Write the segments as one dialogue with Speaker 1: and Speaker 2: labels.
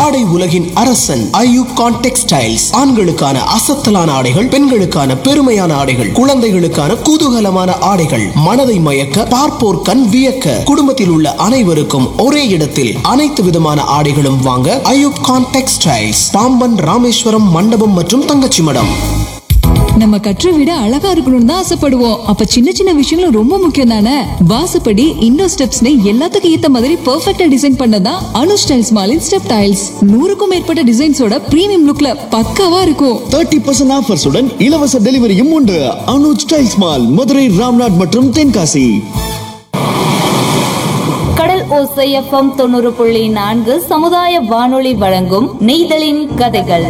Speaker 1: ஆடை உலகின் அரசன் ஐயூப் கான் டெக்ஸ்டைல்ஸ் ஆண்களுக்கான அசத்தலான ஆடைகள் பெண்களுக்கான பெருமையான ஆடைகள் குழந்தைகளுக்கான குதூகலமான ஆடைகள் மனதை மயக்க பார்ப்போர் கண் வியக்க குடும்பத்தில் உள்ள அனைவருக்கும் ஒரே இடத்தில் அனைத்து விதமான ஆடைகளும் வாங்க ஐயூப் கான் டெக்ஸ்டைல்ஸ் பாம்பன் ராமேஸ்வரம் மண்டபம் மற்றும் தங்கச்சி மடம்
Speaker 2: நம்ம கற்ற விட அழகா இருக்கணும்னு தான் ஆசைப்படுவோம் அப்ப சின்ன சின்ன விஷயங்களும் ரொம்ப முக்கியம் தானே வாசப்படி இன்னோ ஸ்டெப்ஸ்னு எல்லாத்துக்கும் ஏத்த மாதிரி பெர்ஃபெக்ட்டா டிசைன் பண்ணதான் அனு ஸ்டைல்ஸ் மாலின் ஸ்டெப் டைல்ஸ் நூறுக்கும் மேற்பட்ட டிசைன்ஸோட பிரீமியம் லுக்ல பக்காவா இருக்கும்
Speaker 3: தேர்ட்டி பர்சன்ட் ஆஃபர்ஸுடன் இலவச டெலிவரியும் உண்டு அனுஜ் ஸ்டைல்ஸ் மால் மதுரை ராம்நாட் மற்றும் தென்காசி
Speaker 4: கடல் ஓசை எஃப்எம் தொண்ணூறு புள்ளி நான்கு சமுதாய வானொலி வழங்கும் நெய்தலின் கதைகள்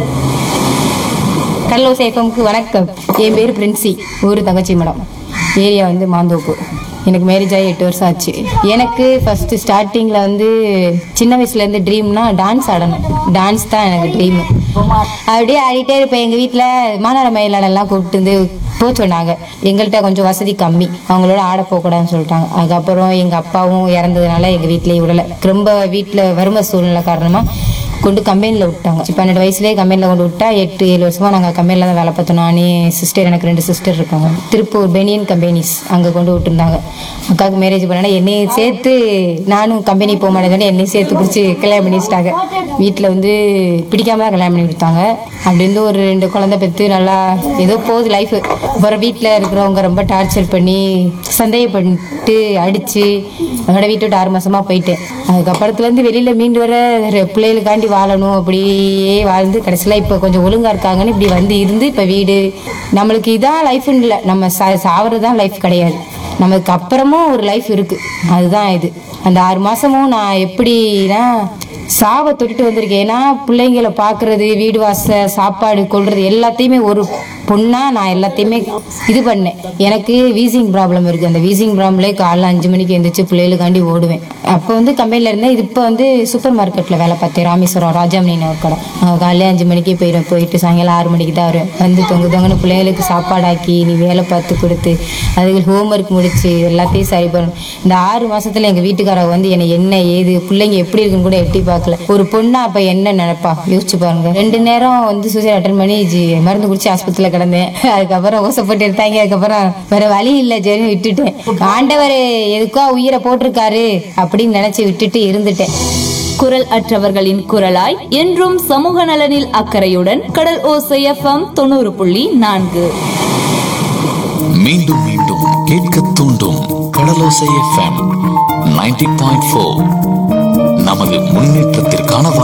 Speaker 5: கடலூர் சேஃபம்க்கு வணக்கம் என் பேர் பிரின்சி ஊர் தங்கச்சி மடம் ஏரியா வந்து மாந்தோப்பு எனக்கு மேரேஜ் ஆகி எட்டு வருஷம் ஆச்சு எனக்கு ஃபஸ்ட்டு ஸ்டார்டிங்கில் வந்து சின்ன வயசுலேருந்து ட்ரீம்னா டான்ஸ் ஆடணும் டான்ஸ் தான் எனக்கு ட்ரீமு அப்படியே ஆடிட்டே இருப்பேன் எங்கள் வீட்டில் மாநாட மயிலாடெல்லாம் கூப்பிட்டு வந்து போக சொன்னாங்க எங்கள்கிட்ட கொஞ்சம் வசதி கம்மி அவங்களோட ஆட போகக்கூடாதுன்னு சொல்லிட்டாங்க அதுக்கப்புறம் எங்கள் அப்பாவும் இறந்ததுனால எங்கள் வீட்டிலேயே விடலை ரொம்ப வீட்டில் வறுமை சூழ்நிலை காரணமாக கொண்டு கம்பெனியில் விட்டாங்க பன்னெண்டு வயசுலேயே கம்பெனியில் கொண்டு விட்டா எட்டு ஏழு வருஷமாக நாங்கள் கம்பெனியில் தான் வேலை பார்த்தோம் நானே சிஸ்டர் எனக்கு ரெண்டு சிஸ்டர் இருக்காங்க திருப்பூர் பெனியன் கம்பெனிஸ் அங்கே கொண்டு விட்டுருந்தாங்க அக்காவுக்கு மேரேஜ் பண்ணா என்னையும் சேர்த்து நானும் கம்பெனி போக மாட்டேன்னு என்னையும் சேர்த்து பிடிச்சி கல்யாணம் பண்ணி வச்சிட்டாங்க வீட்டில் வந்து பிடிக்காம தான் கல்யாணம் பண்ணி கொடுத்தாங்க அப்படி இருந்து ஒரு ரெண்டு குழந்தை பெற்று நல்லா ஏதோ போகுது லைஃப் அப்புறம் வீட்டில் இருக்கிறவங்க ரொம்ப டார்ச்சர் பண்ணி சந்தேகப்பட்டு அடித்து அதோட வீட்டு விட்டு ஆறு மாசமா போயிட்டேன் அதுக்கப்புறத்துலேருந்து வெளியில் மீண்டு வர ரெ- பிள்ளைகளுக்காண்டி வாழணும் அப்படியே வாழ்ந்து கடைசியில் இப்போ கொஞ்சம் ஒழுங்கா இருக்காங்கன்னு இப்படி வந்து இருந்து இப்போ வீடு நம்மளுக்கு இதான் லைஃப்னு இல்லை நம்ம சா சாவறது தான் லைஃப் கிடையாது நமக்கு அப்புறமும் ஒரு லைஃப் இருக்குது அதுதான் இது அந்த ஆறு மாசமும் நான் எப்படின்னா சாவை தொட்டுட்டு வந்திருக்கேன் ஏன்னா பிள்ளைங்களை பார்க்கறது வீடு வாச சாப்பாடு கொள்றது எல்லாத்தையுமே ஒரு பொண்ணா நான் எல்லாத்தையுமே இது பண்ணேன் எனக்கு வீசிங் ப்ராப்ளம் இருக்குது அந்த வீசிங் ப்ராப்ளம்லே காலைல அஞ்சு மணிக்கு எழுந்திரிச்சு பிள்ளைகளுக்காண்டி ஓடுவேன் அப்போ வந்து கம்பெனியில் இருந்தேன் இது இப்போ வந்து சூப்பர் மார்க்கெட்டில் வேலை பார்த்தேன் ராமேஸ்வரம் ராஜாமணின்னு ஒரு கடை அங்க காலையில அஞ்சு மணிக்கு போயிடுவேன் போயிட்டு சாயங்காலம் ஆறு மணிக்கு தான் வருவேன் வந்து தொங்கு தொங்குன்னு பிள்ளைகளுக்கு சாப்பாடாக்கி நீ வேலை பார்த்து கொடுத்து அதுக்கு ஹோம்ஒர்க் முடிச்சு எல்லாத்தையும் சரி பண்ணணும் இந்த ஆறு மாசத்துல எங்கள் வீட்டுக்காரங்க வந்து என்னை என்ன ஏது பிள்ளைங்க எப்படி இருக்குன்னு கூட எட்டி பார்க்கல ஒரு பொண்ணா அப்போ என்ன நினைப்பா யோசிச்சு பாருங்க ரெண்டு நேரம் வந்து சூசைட் அட்டன் பண்ணி ஜி- மருந்து குடிச்சு ஆஸ்பத்திரியில் கிடந்தேன் அதுக்கப்புறம் ஓசப்பட்டு எடுத்தாங்க அதுக்கப்புறம் வேற வழி இல்லை சரின்னு விட்டுட்டேன் ஆண்டவர் எதுக்கோ உயிரை போட்டிருக்காரு அப்படின்னு நினைச்சு விட்டுட்டு இருந்துட்டேன்
Speaker 4: குரல் அற்றவர்களின் குரலாய் என்றும் சமூக நலனில் அக்கறையுடன் கடல் ஓசை எஃப்எம் தொண்ணூறு புள்ளி நான்கு
Speaker 6: மீண்டும் மீண்டும் கேட்க தூண்டும் Kadalosai FM ninety point four நமது முன்னேற்றத்திற்கான